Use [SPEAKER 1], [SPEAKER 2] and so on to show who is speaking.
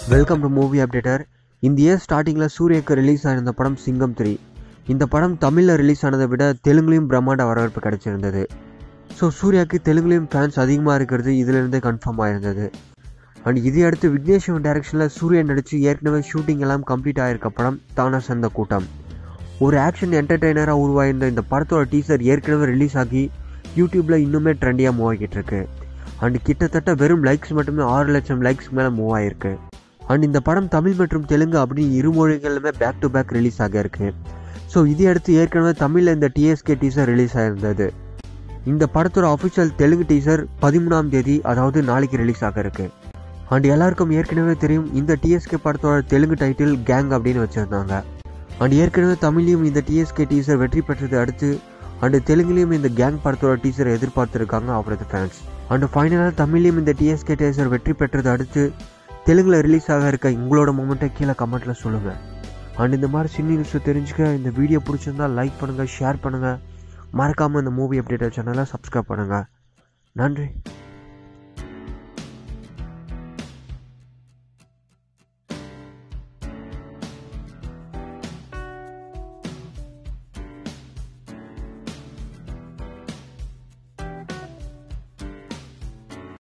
[SPEAKER 1] welcome to movie updater இந்த year ஸ்டார்டிங்கில் சூர்யாக்கு ரிலீஸ் ஆயிருந்த படம் சிங்கம் த்ரீ இந்த படம் தமிழில் ரிலீஸ் ஆனதை விட தெலுங்குலேயும் பிரம்மாண்ட வரவேற்பு கிடைச்சிருந்தது ஸோ சூர்யாவுக்கு தெலுங்குலேயும் ஃபேன்ஸ் அதிகமாக இருக்கிறது இதிலிருந்தே கன்ஃபார்ம் ஆயிருந்தது அண்ட் இதை அடுத்து விக்னேஷ் டைரக்ஷனில் சூர்யா நடித்து ஏற்கனவே ஷூட்டிங் எல்லாம் கம்ப்ளீட் ஆயிருக்க படம் தானா சந்த கூட்டம் ஒரு ஆக்ஷன் என்டர்டெய்னராக உருவாயிருந்த இந்த படத்தோட டீசர் ஏற்கனவே ரிலீஸ் ஆகி யூடியூப்பில் இன்னுமே ட்ரெண்டியாக மூவ் ஆகிட்டு இருக்கு அண்ட் கிட்டத்தட்ட வெறும் லைக்ஸ் மட்டுமே ஆறு லட்சம் லைக்ஸ் மேலே மூவ் ஆயிருக்கு அண்ட் இந்த படம் தமிழ் மற்றும் தெலுங்கு அப்படின்னு இரு மொழிகளிலுமே பேக் டு பேக் ரிலீஸ் ஆக இருக்கு ஸோ இதை அடுத்து ஏற்கனவே தமிழில் இந்த டிஎஸ்கே டீசர் ரிலீஸ் ஆயிருந்தது இந்த படத்தோட அஃபிஷியல் தெலுங்கு டீசர் பதிமூணாம் தேதி அதாவது நாளைக்கு ரிலீஸ் ஆக இருக்கு அண்ட் எல்லாருக்கும் ஏற்கனவே தெரியும் இந்த டிஎஸ்கே படத்தோட தெலுங்கு டைட்டில் கேங் அப்படின்னு வச்சுருந்தாங்க அண்ட் ஏற்கனவே தமிழ்லையும் இந்த டிஎஸ்கே டீசர் வெற்றி பெற்றதை அடுத்து அண்டு தெலுங்குலேயும் இந்த கேங் படத்தோட டீசரை எதிர்பார்த்துருக்காங்க அவரது ஃபேன்ஸ் அண்டு ஃபைனலாக தமிழ்லையும் இந்த டிஎஸ்கே டீசர் வெற்றி பெற்றதை அடுத்து தெலுங்கில் ரிலீஸ் ஆக இருக்க உங்களோட மூமெண்ட்டை கீழே கமெண்ட்டில் சொல்லுங்கள் அண்ட் இந்த மாதிரி சின்ன நியூஸை தெரிஞ்சுக்க இந்த வீடியோ பிடிச்சிருந்தா லைக் பண்ணுங்கள் ஷேர் பண்ணுங்கள் மறக்காமல் இந்த மூவி அப்டேட்டர் சேனலை சப்ஸ்கிரைப் பண்ணுங்கள் நன்றி